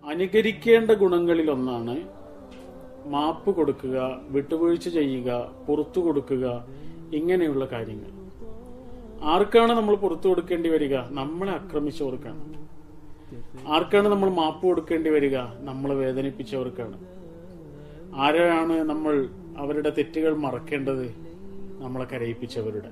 അനുകരിക്കേണ്ട ഗുണങ്ങളിൽ ഒന്നാണ് മാപ്പ് കൊടുക്കുക വിട്ടുവീഴ്ച ചെയ്യുക പുറത്തു കൊടുക്കുക ഇങ്ങനെയുള്ള കാര്യങ്ങൾ ആർക്കാണ് നമ്മൾ പുറത്തു കൊടുക്കേണ്ടി വരിക നമ്മളെ ആക്രമിച്ചവർക്കാണ് ആർക്കാണ് നമ്മൾ മാപ്പ് കൊടുക്കേണ്ടി വരിക നമ്മളെ വേദനിപ്പിച്ചവർക്കാണ് ആരാണ് നമ്മൾ അവരുടെ തെറ്റുകൾ മറക്കേണ്ടത് നമ്മളെ കരയിപ്പിച്ചവരുടെ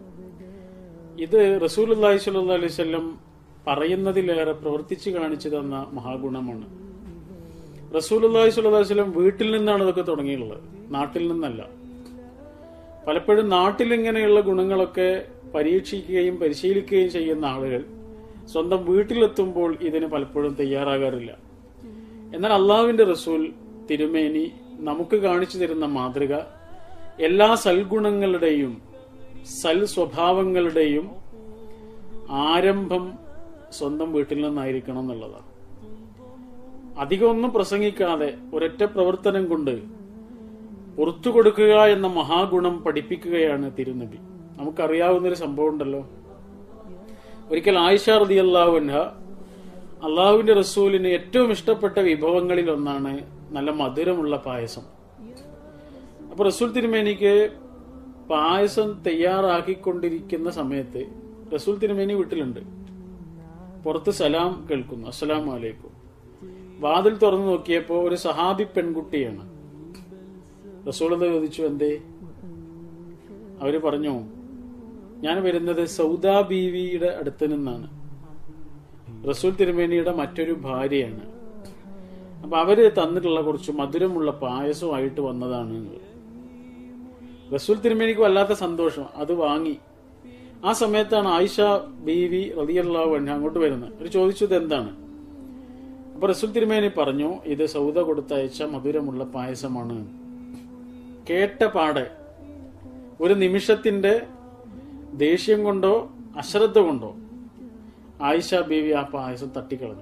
ഇത് റസൂൽ അള്ളാഹി സ്വല്ലല്ലാഹു അലൈഹി വസല്ലം പറയുന്നതിലേറെ പ്രവർത്തിച്ചു കാണിച്ചു തന്ന മഹാഗുണമാണ് റസൂൽ അള്ളാഹി സ്വല്ലല്ലാഹു അലൈഹി വസല്ലം വീട്ടിൽ നിന്നാണ് ഇതൊക്കെ തുടങ്ങിയിട്ടുള്ളത് നാട്ടിൽ നിന്നല്ല പലപ്പോഴും നാട്ടിൽ ഇങ്ങനെയുള്ള ഗുണങ്ങളൊക്കെ പരീക്ഷിക്കുകയും പരിശീലിക്കുകയും ചെയ്യുന്ന ആളുകൾ സ്വന്തം വീട്ടിലെത്തുമ്പോൾ ഇതിന് പലപ്പോഴും തയ്യാറാകാറില്ല എന്നാൽ അള്ളാഹുവിന്റെ റസൂൽ തിരുമേനി നമുക്ക് കാണിച്ചു തരുന്ന മാതൃക എല്ലാ സൽഗുണങ്ങളുടെയും സൽ സ്വഭാവങ്ങളുടെയും ആരംഭം സ്വന്തം വീട്ടിൽ നിന്നായിരിക്കണം എന്നുള്ളതാണ് അധികം ഒന്നും പ്രസംഗിക്കാതെ ഒരൊറ്റ പ്രവർത്തനം കൊണ്ട് പുറത്തു കൊടുക്കുക എന്ന മഹാഗുണം പഠിപ്പിക്കുകയാണ് തിരുനബി നമുക്കറിയാവുന്നൊരു സംഭവം ഉണ്ടല്ലോ ഒരിക്കൽ ആയിഷ റതി അള്ളാഹുൻഹ അള്ളാഹുവിന്റെ റസൂലിന് ഏറ്റവും ഇഷ്ടപ്പെട്ട വിഭവങ്ങളിൽ ഒന്നാണ് നല്ല മധുരമുള്ള പായസം അപ്പൊ റസൂൽ തിരുമേനിക്ക് പായസം തയ്യാറാക്കിക്കൊണ്ടിരിക്കുന്ന സമയത്ത് റസൂൽ തിരുമേനി വീട്ടിലുണ്ട് പുറത്ത് സലാം കേൾക്കുന്നു അസ്സലാമു അലൈക്കും വാതിൽ തുറന്നു നോക്കിയപ്പോ ഒരു സഹാബി പെൺകുട്ടിയാണ് റസൂൾ ചോദിച്ചു എന്തേ അവര് പറഞ്ഞു ഞാൻ വരുന്നത് സൗദാ ബീവിയുടെ അടുത്ത് നിന്നാണ് റസൂൽ തിരുമേനിയുടെ മറ്റൊരു ഭാര്യയാണ് അപ്പൊ അവര് തന്നിട്ടുള്ള കുറച്ച് മധുരമുള്ള പായസമായിട്ട് വന്നതാണ് എന്ന്. റസൂൽ തിരുമേനിക്ക് വല്ലാത്ത സന്തോഷം അത് വാങ്ങി ആ സമയത്താണ് ആയിഷ ബീവി റതിയല്ലാഹു അൻഹ അങ്ങോട്ട് വരുന്നത് അവർ ചോദിച്ചത് എന്താണ് അപ്പൊ റസൂൽ തിരുമേനി പറഞ്ഞു ഇത് സൗദ കൊടുത്തയച്ച മധുരമുള്ള പായസമാണ് കേട്ട പാടെ ഒരു നിമിഷത്തിന്റെ ദേഷ്യം കൊണ്ടോ അശ്രദ്ധ കൊണ്ടോ ആയിഷ ബീവി ആ പായസം തട്ടിക്കളഞ്ഞു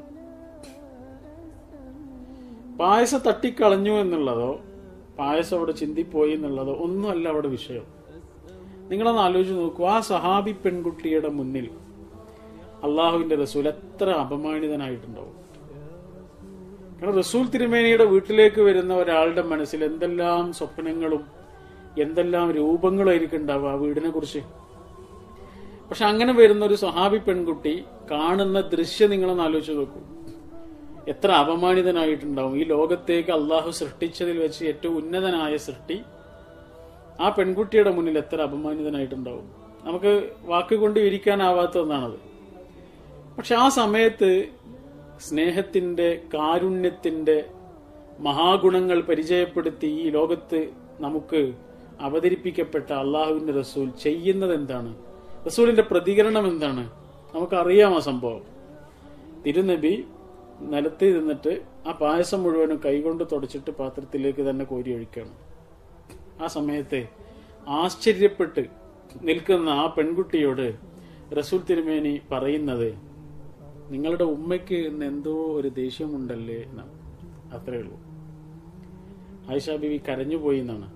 പായസം തട്ടിക്കളഞ്ഞു എന്നുള്ളതോ പായസം അവിടെ ചിന്തിപ്പോയി എന്നുള്ളതോ ഒന്നുമല്ല അവിടെ വിഷയം നിങ്ങളൊന്ന് ആലോചിച്ച് നോക്കൂ ആ സഹാബി പെൺകുട്ടിയുടെ മുന്നിൽ അള്ളാഹുവിന്റെ റസൂൽ എത്ര അപമാനിതനായിട്ടുണ്ടാവും കാരണം റസൂൽ തിരുമേനിയുടെ വീട്ടിലേക്ക് വരുന്ന ഒരാളുടെ മനസ്സിൽ എന്തെല്ലാം സ്വപ്നങ്ങളും എന്തെല്ലാം രൂപങ്ങളായിരിക്കും ഉണ്ടാവുക ആ വീടിനെ കുറിച്ച് പക്ഷെ അങ്ങനെ വരുന്ന ഒരു സ്വഹാബി പെൺകുട്ടി കാണുന്ന ദൃശ്യം നിങ്ങളൊന്ന് ആലോചിച്ച് നോക്കൂ എത്ര അപമാനിതനായിട്ടുണ്ടാവും ഈ ലോകത്തേക്ക് അള്ളാഹു സൃഷ്ടിച്ചതിൽ വെച്ച് ഏറ്റവും ഉന്നതനായ സൃഷ്ടി ആ പെൺകുട്ടിയുടെ മുന്നിൽ എത്ര അപമാനിതനായിട്ടുണ്ടാവും നമുക്ക് വാക്കുകൊണ്ട് വിരിക്കാനാവാത്ത ഒന്നാണത് പക്ഷെ ആ സമയത്ത് സ്നേഹത്തിന്റെ കാരുണ്യത്തിന്റെ മഹാഗുണങ്ങൾ പരിചയപ്പെടുത്തി ഈ ലോകത്ത് നമുക്ക് അവതരിപ്പിക്കപ്പെട്ട അള്ളാഹുവിന്റെ റസൂൽ ചെയ്യുന്നത് എന്താണ് റസൂലിന്റെ പ്രതികരണം എന്താണ് നമുക്കറിയാം ആ സംഭവം തിരുനബി നിലത്ത് ഇരുന്നിട്ട് ആ പായസം മുഴുവനും കൈകൊണ്ട് തുടച്ചിട്ട് പാത്രത്തിലേക്ക് തന്നെ കോരി ഒഴിക്കണം ആ സമയത്ത് ആശ്ചര്യപ്പെട്ട് നിൽക്കുന്ന ആ പെൺകുട്ടിയോട് റസൂൽ തിരുമേനി പറയുന്നത് നിങ്ങളുടെ ഉമ്മയ്ക്ക് ഇന്ന് എന്തോ ഒരു ദേഷ്യമുണ്ടല്ലേ എന്നാണ് അത്രേ ഉള്ളൂ ആയിഷ ബിവി കരഞ്ഞുപോയി എന്നാണ്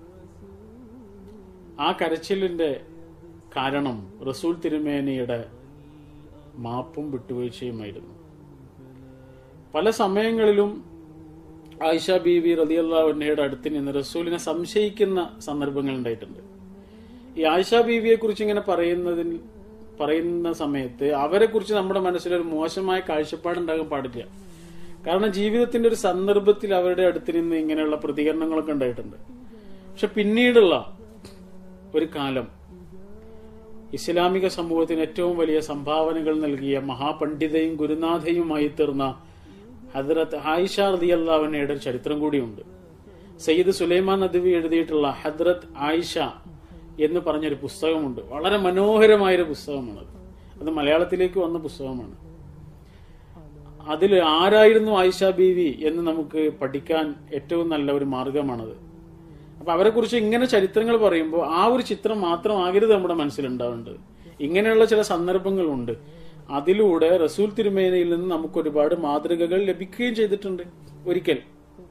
ആ കരച്ചിലിന്റെ കാരണം റസൂൽ തിരുമേനിയുടെ മാപ്പും വിട്ടുവീഴ്ചയുമായിരുന്നു പല സമയങ്ങളിലും ആയിഷ ബീവി റലിയല്ലാഹുന്നയുടെ അടുത്ത് നിന്ന് റസൂലിനെ സംശയിക്കുന്ന സന്ദർഭങ്ങൾ ഉണ്ടായിട്ടുണ്ട് ഈ ആയിഷ ബീവിയെ കുറിച്ച് ഇങ്ങനെ പറയുന്നതിൽ പറയുന്ന സമയത്ത് അവരെ കുറിച്ച് നമ്മുടെ മനസ്സിലൊരു മോശമായ കാഴ്ചപ്പാടുണ്ടാകാൻ പാടില്ല കാരണം ജീവിതത്തിന്റെ ഒരു സന്ദർഭത്തിൽ അവരുടെ അടുത്ത് നിന്ന് ഇങ്ങനെയുള്ള പ്രതികരണങ്ങളൊക്കെ ഉണ്ടായിട്ടുണ്ട് പക്ഷെ പിന്നീടുള്ള ഒരു കാലം ഇസ്ലാമിക സമൂഹത്തിന് ഏറ്റവും വലിയ സംഭാവനകൾ നൽകിയ മഹാപണ്ഡിതയും ഗുരുനാഥയുമായി തീർന്ന ഹദ്രത്ത് ആയിഷ റതിയല്ലാവിനയുടെ ഒരു ചരിത്രം കൂടിയുണ്ട് സയ്യിദ് സുലൈമാൻ നദ്വി എഴുതിയിട്ടുള്ള ഹദ്രത്ത് ആയിഷ എന്ന് പറഞ്ഞൊരു പുസ്തകമുണ്ട് വളരെ മനോഹരമായൊരു പുസ്തകമാണത് അത് മലയാളത്തിലേക്ക് വന്ന പുസ്തകമാണ് അതിൽ ആരായിരുന്നു ആയിഷ ബീവി എന്ന് നമുക്ക് പഠിക്കാൻ ഏറ്റവും നല്ല ഒരു മാർഗമാണത് അപ്പൊ അവരെ കുറിച്ച് ഇങ്ങനെ ചരിത്രങ്ങൾ പറയുമ്പോൾ ആ ഒരു ചിത്രം മാത്രമാകരുത് നമ്മുടെ മനസ്സിലുണ്ടാവേണ്ടത് ഇങ്ങനെയുള്ള ചില സന്ദർഭങ്ങളുണ്ട് അതിലൂടെ റസൂൽ തിരുമേനയിൽ നിന്ന് നമുക്ക് ഒരുപാട് മാതൃകകൾ ലഭിക്കുകയും ചെയ്തിട്ടുണ്ട് ഒരിക്കൽ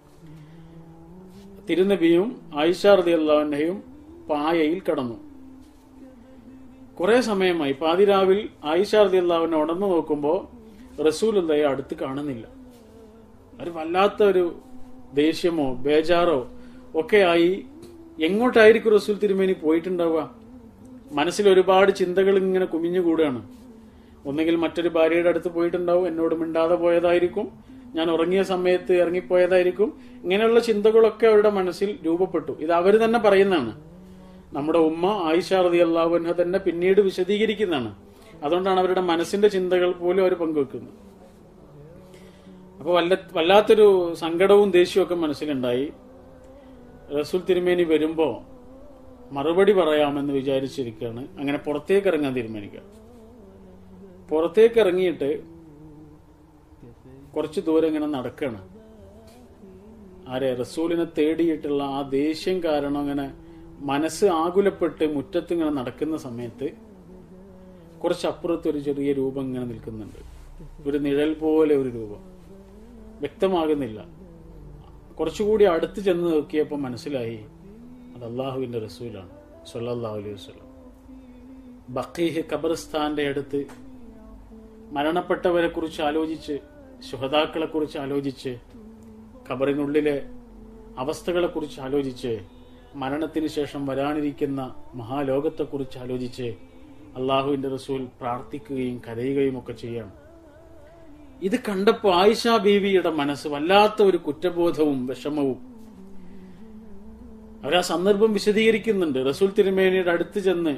തിരുനബിയും ആയിഷ റതി അള്ളാഹുനെയും പായയിൽ കടന്നു കുറെ സമയമായി പാതിരാവിൽ ആയിഷ റതി അള്ളാഹുവിനെ ഉണർന്നു നോക്കുമ്പോൾ റസൂൽ അടുത്ത് കാണുന്നില്ല ഒരു വല്ലാത്ത ഒരു ദേഷ്യമോ ബേജാറോ ഒക്കെ ആയി എങ്ങോട്ടായിരിക്കും റസൂൽ തിരുമേനി പോയിട്ടുണ്ടാവുക മനസ്സിൽ ഒരുപാട് ചിന്തകൾ ഇങ്ങനെ കുമിഞ്ഞുകൂടുകയാണ് ഒന്നുകിൽ മറ്റൊരു ഭാര്യയുടെ അടുത്ത് പോയിട്ടുണ്ടാവും എന്നോട് മിണ്ടാതെ പോയതായിരിക്കും ഞാൻ ഉറങ്ങിയ സമയത്ത് ഇറങ്ങിപ്പോയതായിരിക്കും ഇങ്ങനെയുള്ള ചിന്തകളൊക്കെ അവരുടെ മനസ്സിൽ രൂപപ്പെട്ടു ഇത് അവർ തന്നെ പറയുന്നതാണ് നമ്മുടെ ഉമ്മ ആയിഷ റതി അള്ളാഹുന തന്നെ പിന്നീട് വിശദീകരിക്കുന്നതാണ് അതുകൊണ്ടാണ് അവരുടെ മനസ്സിന്റെ ചിന്തകൾ പോലും അവർ പങ്കുവെക്കുന്നത് അപ്പൊ വല്ല വല്ലാത്തൊരു സങ്കടവും ദേഷ്യവും ഒക്കെ മനസ്സിലുണ്ടായി റസൂൽ തിരുമേനി വരുമ്പോ മറുപടി പറയാമെന്ന് വിചാരിച്ചിരിക്കുകയാണ് അങ്ങനെ പുറത്തേക്ക് ഇറങ്ങാൻ തീരുമാനിക്കുക പുറത്തേക്ക് ഇറങ്ങിയിട്ട് കുറച്ച് ദൂരം ഇങ്ങനെ നടക്കണം ആരെ റസൂലിനെ തേടിയിട്ടുള്ള ആ ദേഷ്യം കാരണം ഇങ്ങനെ മനസ്സ് ആകുലപ്പെട്ട് മുറ്റത്ത് ഇങ്ങനെ നടക്കുന്ന സമയത്ത് കുറച്ചപ്പുറത്ത് ഒരു ചെറിയ രൂപം ഇങ്ങനെ നിൽക്കുന്നുണ്ട് ഒരു നിഴൽ പോലെ ഒരു രൂപം വ്യക്തമാകുന്നില്ല കുറച്ചുകൂടി അടുത്ത് ചെന്ന് നോക്കിയപ്പോൾ മനസ്സിലായി അത് അള്ളാഹുവിന്റെ റസൂലാണ് സല്ലല്ലാഹു അലൈഹി വസല്ലം ബക്കീഹ് ഖബർസ്ഥാന്റെ അടുത്ത് മരണപ്പെട്ടവരെ കുറിച്ച് ആലോചിച്ച് ശുഹതാക്കളെ കുറിച്ച് ആലോചിച്ച് ഖബറിനുള്ളിലെ അവസ്ഥകളെ കുറിച്ച് ആലോചിച്ച് മരണത്തിന് ശേഷം വരാനിരിക്കുന്ന മഹാലോകത്തെക്കുറിച്ച് ആലോചിച്ച് അള്ളാഹുവിന്റെ റസൂൽ പ്രാർത്ഥിക്കുകയും കരയുകയും ഒക്കെ ചെയ്യണം ഇത് കണ്ടപ്പോൾ ആയിഷ ബീവിയുടെ മനസ്സ് വല്ലാത്ത ഒരു കുറ്റബോധവും വിഷമവും അവർ ആ സന്ദർഭം വിശദീകരിക്കുന്നുണ്ട് റസൂൽ തിരുമേനിയുടെ അടുത്ത് ചെന്ന്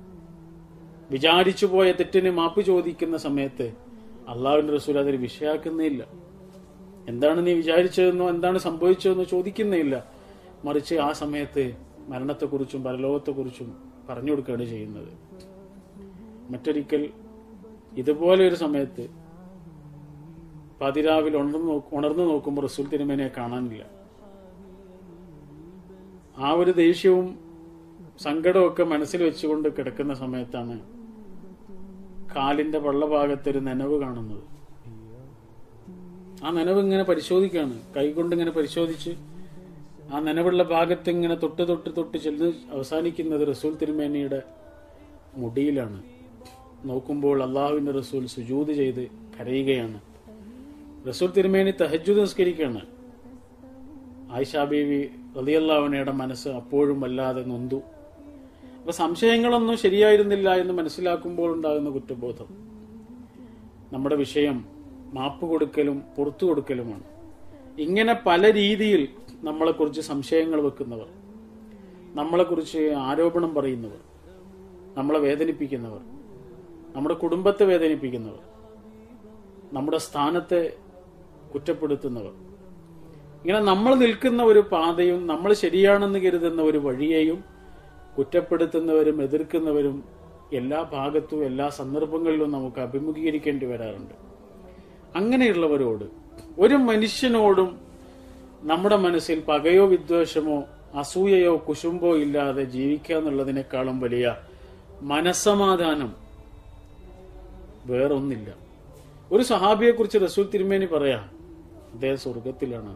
വിചാരിച്ചു പോയ തെറ്റിന് മാപ്പ് ചോദിക്കുന്ന സമയത്ത് അള്ളാഹുവിന്റെ റസൂൽ അതൊരു വിഷയാക്കുന്നില്ല എന്താണ് നീ വിചാരിച്ചതെന്നോ എന്താണ് സംഭവിച്ചതെന്നോ ചോദിക്കുന്നില്ല മറിച്ച് ആ സമയത്ത് മരണത്തെക്കുറിച്ചും പരലോകത്തെക്കുറിച്ചും പറഞ്ഞു കൊടുക്കുകയാണ് ചെയ്യുന്നത് മറ്റൊരിക്കൽ ഇതുപോലെ ഒരു സമയത്ത് പതിരാവിൽ ഉണർന്നു നോക്ക് ഉണർന്നു നോക്കുമ്പോൾ റസൂൽ തിരുമേനെ കാണാനില്ല ആ ഒരു ദേഷ്യവും സങ്കടമൊക്കെ മനസ്സിൽ വെച്ചുകൊണ്ട് കിടക്കുന്ന സമയത്താണ് കാലിന്റെ വള്ളഭാഗത്ത് ഒരു നനവ് കാണുന്നത് ആ നനവ് ഇങ്ങനെ പരിശോധിക്കുകയാണ് കൈകൊണ്ട് ഇങ്ങനെ പരിശോധിച്ച് ആ നനവുള്ള ഭാഗത്ത് ഇങ്ങനെ തൊട്ട് തൊട്ട് തൊട്ട് ചെന്ന് അവസാനിക്കുന്നത് റസൂൽ തിരുമേനിയുടെ മുടിയിലാണ് നോക്കുമ്പോൾ അള്ളാഹുവിന്റെ റസൂൽ സുജൂത് ചെയ്ത് കരയുകയാണ് റസൂൽ തിരുമേനി തഹജുദ് നിസ്കരിക്കുകയാണ് ആയിഷാ ബീവി റലിയല്ലാവിനയുടെ മനസ്സ് അപ്പോഴും വല്ലാതെ നൊന്തു അപ്പൊ സംശയങ്ങളൊന്നും ശരിയായിരുന്നില്ല എന്ന് മനസ്സിലാക്കുമ്പോൾ ഉണ്ടാകുന്ന കുറ്റബോധം നമ്മുടെ വിഷയം മാപ്പ് കൊടുക്കലും പുറത്തു കൊടുക്കലുമാണ് ഇങ്ങനെ പല രീതിയിൽ നമ്മളെക്കുറിച്ച് സംശയങ്ങൾ വെക്കുന്നവർ നമ്മളെക്കുറിച്ച് ആരോപണം പറയുന്നവർ നമ്മളെ വേദനിപ്പിക്കുന്നവർ നമ്മുടെ കുടുംബത്തെ വേദനിപ്പിക്കുന്നവർ നമ്മുടെ സ്ഥാനത്തെ കുറ്റപ്പെടുത്തുന്നവർ ഇങ്ങനെ നമ്മൾ നിൽക്കുന്ന ഒരു പാതയും നമ്മൾ ശരിയാണെന്ന് കരുതുന്ന ഒരു വഴിയെയും കുറ്റപ്പെടുത്തുന്നവരും എതിർക്കുന്നവരും എല്ലാ ഭാഗത്തും എല്ലാ സന്ദർഭങ്ങളിലും നമുക്ക് അഭിമുഖീകരിക്കേണ്ടി വരാറുണ്ട് അങ്ങനെയുള്ളവരോട് ഒരു മനുഷ്യനോടും നമ്മുടെ മനസ്സിൽ പകയോ വിദ്വേഷമോ അസൂയയോ കുശുമ്പോ ഇല്ലാതെ ജീവിക്കുക എന്നുള്ളതിനേക്കാളും വലിയ മനസമാധാനം വേറൊന്നില്ല ഒരു സഹാബിയെ കുറിച്ച് റസൂൽ തിരുമേനി പറയാം അദ്ദേഹം സ്വർഗത്തിലാണ്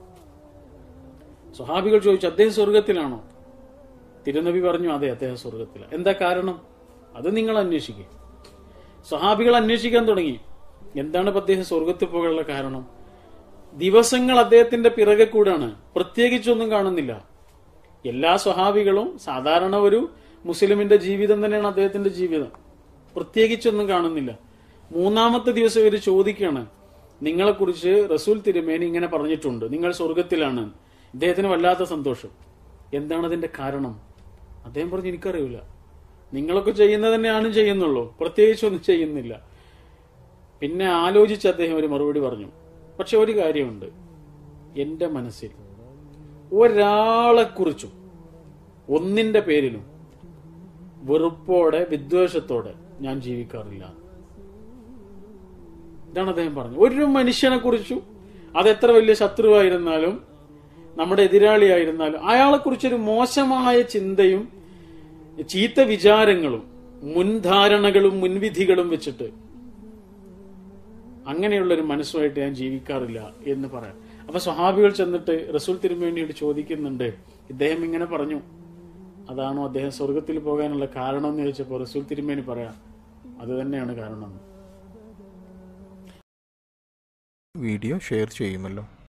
സ്വഹാബികൾ ചോദിച്ചു അദ്ദേഹം സ്വർഗത്തിലാണോ തിരുനബി പറഞ്ഞു അതെ അദ്ദേഹം സ്വർഗത്തിലാണ് എന്താ കാരണം അത് നിങ്ങൾ അന്വേഷിക്കുക സ്വഹാബികൾ അന്വേഷിക്കാൻ തുടങ്ങി എന്താണ് ഇപ്പൊ അദ്ദേഹം സ്വർഗത്തിൽ പോകാനുള്ള കാരണം ദിവസങ്ങൾ അദ്ദേഹത്തിന്റെ പിറകെ കൂടാണ് പ്രത്യേകിച്ചൊന്നും കാണുന്നില്ല എല്ലാ സ്വഹാബികളും സാധാരണ ഒരു മുസ്ലിമിന്റെ ജീവിതം തന്നെയാണ് അദ്ദേഹത്തിന്റെ ജീവിതം പ്രത്യേകിച്ചൊന്നും കാണുന്നില്ല മൂന്നാമത്തെ ദിവസം ഇവർ ചോദിക്കാണ് നിങ്ങളെക്കുറിച്ച് റസൂൽ തിരുമേനി ഇങ്ങനെ പറഞ്ഞിട്ടുണ്ട് നിങ്ങൾ സ്വർഗത്തിലാണ് ഇദ്ദേഹത്തിന് വല്ലാത്ത സന്തോഷം എന്താണ് അതിന്റെ കാരണം അദ്ദേഹം പറഞ്ഞു എനിക്കറിയില്ല നിങ്ങളൊക്കെ ചെയ്യുന്നത് തന്നെയാണ് ചെയ്യുന്നുള്ളൂ പ്രത്യേകിച്ചൊന്നും ചെയ്യുന്നില്ല പിന്നെ ആലോചിച്ച് അദ്ദേഹം ഒരു മറുപടി പറഞ്ഞു പക്ഷെ ഒരു കാര്യമുണ്ട് എന്റെ മനസ്സിൽ ഒരാളെക്കുറിച്ചും ഒന്നിന്റെ പേരിലും വെറുപ്പോടെ വിദ്വേഷത്തോടെ ഞാൻ ജീവിക്കാറില്ല ഇതാണ് അദ്ദേഹം പറഞ്ഞു ഒരു മനുഷ്യനെ കുറിച്ചും അത് എത്ര വലിയ ശത്രുവായിരുന്നാലും നമ്മുടെ എതിരാളിയായിരുന്നാലും അയാളെ കുറിച്ചൊരു മോശമായ ചിന്തയും ചീത്ത വിചാരങ്ങളും മുൻധാരണകളും മുൻവിധികളും വെച്ചിട്ട് അങ്ങനെയുള്ള ഒരു മനസ്സുമായിട്ട് ഞാൻ ജീവിക്കാറില്ല എന്ന് പറയാം അപ്പൊ സ്വഹാബികൾ ചെന്നിട്ട് റസൂൽ തിരുമേനിയോട് ചോദിക്കുന്നുണ്ട് ഇദ്ദേഹം ഇങ്ങനെ പറഞ്ഞു അതാണോ അദ്ദേഹം സ്വർഗത്തിൽ പോകാനുള്ള കാരണം എന്ന് ചോദിച്ചപ്പോൾ റസൂൽ തിരുമേനി പറയാം അത് തന്നെയാണ് കാരണം വീഡിയോ ഷെയർ ചെയ്യുമല്ലോ